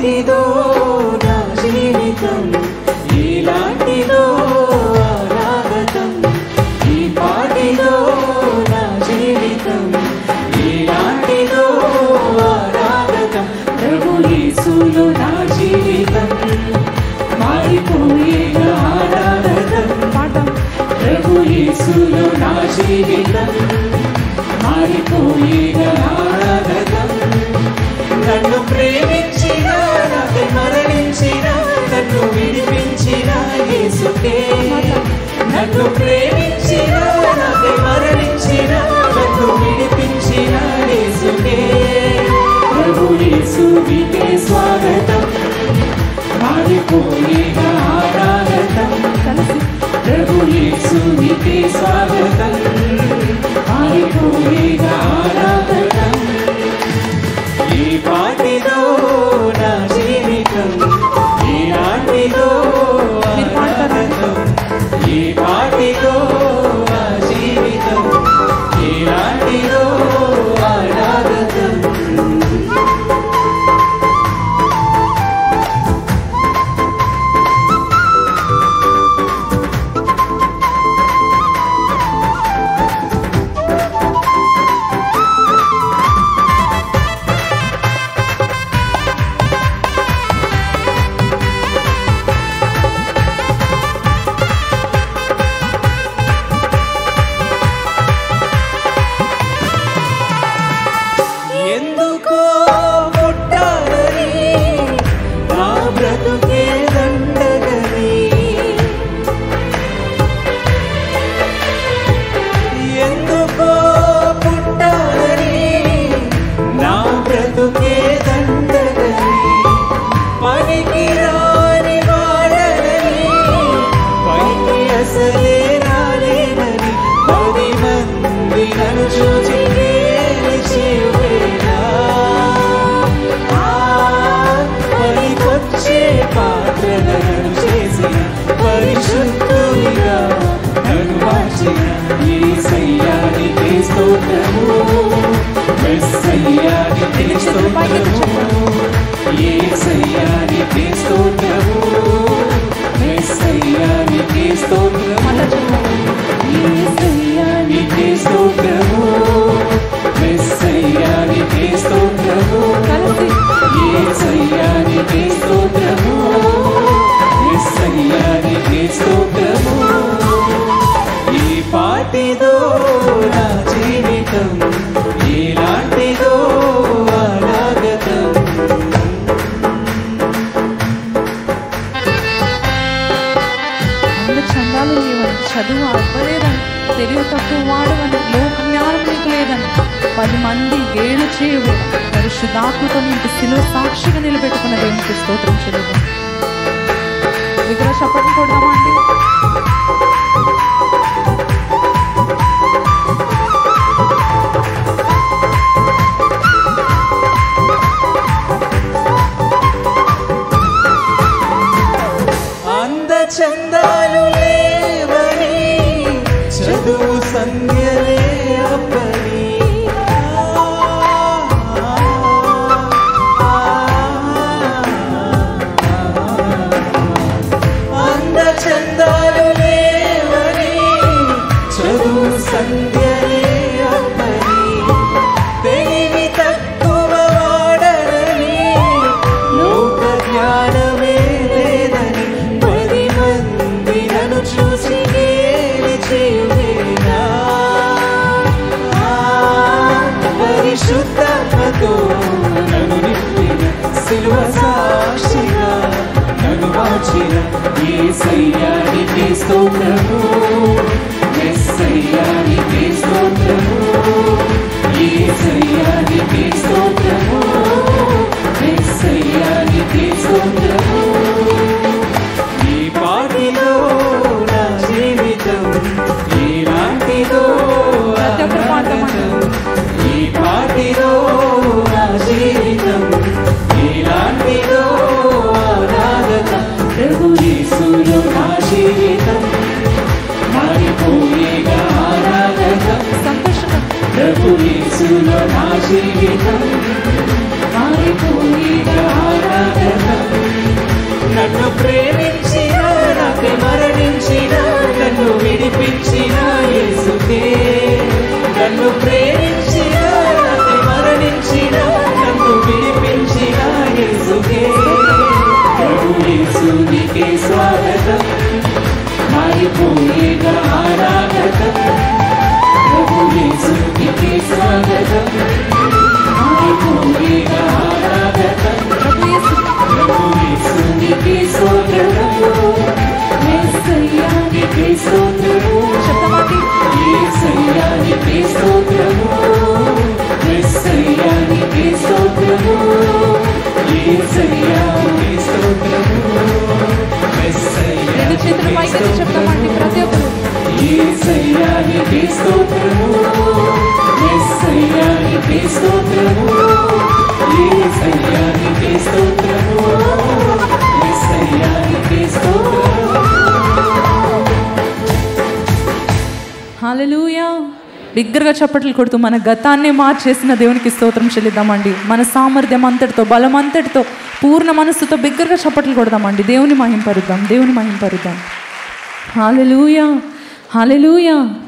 పాటిదో నా జీవితం ఇలాంటిదో ఆరాగతం ఈ పాటిదో నా జీవితం ఇలాంటిదో ఆరాగతం ప్రభు యేసులో నా జీవితం మారిపోయే ఆరాగతం పాఠం ప్రభు యేసులో నా జీవితం మారిపోయే ఆరాగతం నన్ను ప్రేమించిన నాకై మరణించిన నన్ను విడిపించిన యేసుకే నన్ను ప్రేమించిన నాకై మరణించిన నన్ను విడిపించిన యేసుకే ప్రభు యేసుకే స్వాగతం మారిపోయే ఆరాధతం కలిసి ప్రభు యేసుకే స్వాగతం మారిపోయే ఆరాధతం ఈ పాటిదో నా జీవితం ఈనాటిదో మీరు పాడతారా? ఆరాధతం ఈ పాటిదో నా జీవితం ఈనాటిదో ఆరాధతం ఎందుకో పుట్టాలని నా బ్రతుకే దండగని ఎందుకో పుట్టాలని నా బ్రతుకే దండగని పనికి రాని వాడని పైకి అసలే రాలేనని పది మంది నన్ను చూచి చేయువేనా పనికొచ్చే పాత్రలను చేసిన పరిశుద్ధునిగా నన్ను మార్చిన ఈ సయ్యానికి స్తోత్రము మెస్సయ్యానికి స్తోత్రము ఏ సయ్యానికి స్తోత్రము మెస్సయ్యానికి స్తోత్రము మళ్ళా చెప్పండి యేసయ్యానికి స్తోత్రము మెస్సయ్యానికి స్తోత్రము కలిసి యేసయ్యానికి స్తోత్రము మెస్సయ్యానికి స్తోత్రము ఈ పాటిదో నా జీవితం ఇలాంటిదో అనాగతం అందరు చందాలు లేవని చదువు అవ్వలేదని తెలివి తక్కువ వాడవని లోక జ్ఞానం నీకు లేదని పది మంది గేలు చేయవు పరిశుద్ధాత్మతో నీకు శిలువ సాక్షిగా నిలబెట్టుకున్న దేవునికి స్తోత్రం చెల్లుదాం దగ్గర చప్పట్లు కొడదామా అండి అంద చందాలు లేవని చదువు సంధ్యలే అప్పని అంద చందాలు లేవని చదువు సంధ్యలే అప్పని తెలివి తక్కువ వాడరని లోక జ్ఞానమే లేదని పది మంది నన్ను చూసి గేలి చేయువేనా పరిశుద్ధాత్మతో నన్ను నింపిన సిలువ సాక్షిగా నన్ను మార్చిన ఏ సయ్యానికి స్తోత్రము ఎస్సయ్యానికి స్తోత్రము ఏ సయ్యానికి స్తోత్రము ఎస్సయ్యానికి స్తోత్రము ఈ పాటిలో నా జీవితం ఇలాంటిదో ప్రతి ఒక్కరు పాడతామండి. ఈ పాటిలో నా జీవితం ఇలాంటిదో ఆరాధకం ప్రభు యేసులో నా జీవితం మారిపోయేగా ఆరాధకం సంతోషంగా ప్రభు యేసులో నా జీవితం హాలెలూయా బిగ్గరగా చప్పట్లు కొడుతూ మన గతాన్ని మార్చేసిన దేవునికి స్తోత్రం చెల్లిద్దామండి మన సామర్థ్యం అంతటితో బలం అంతటితో పూర్ణ మనస్సుతో బిగ్గరగా చప్పట్లు కొడదామండి దేవుని మహింపరుద్దాం దేవుని మహింపరుద్దాం హాలెలూయా హాలెలూయా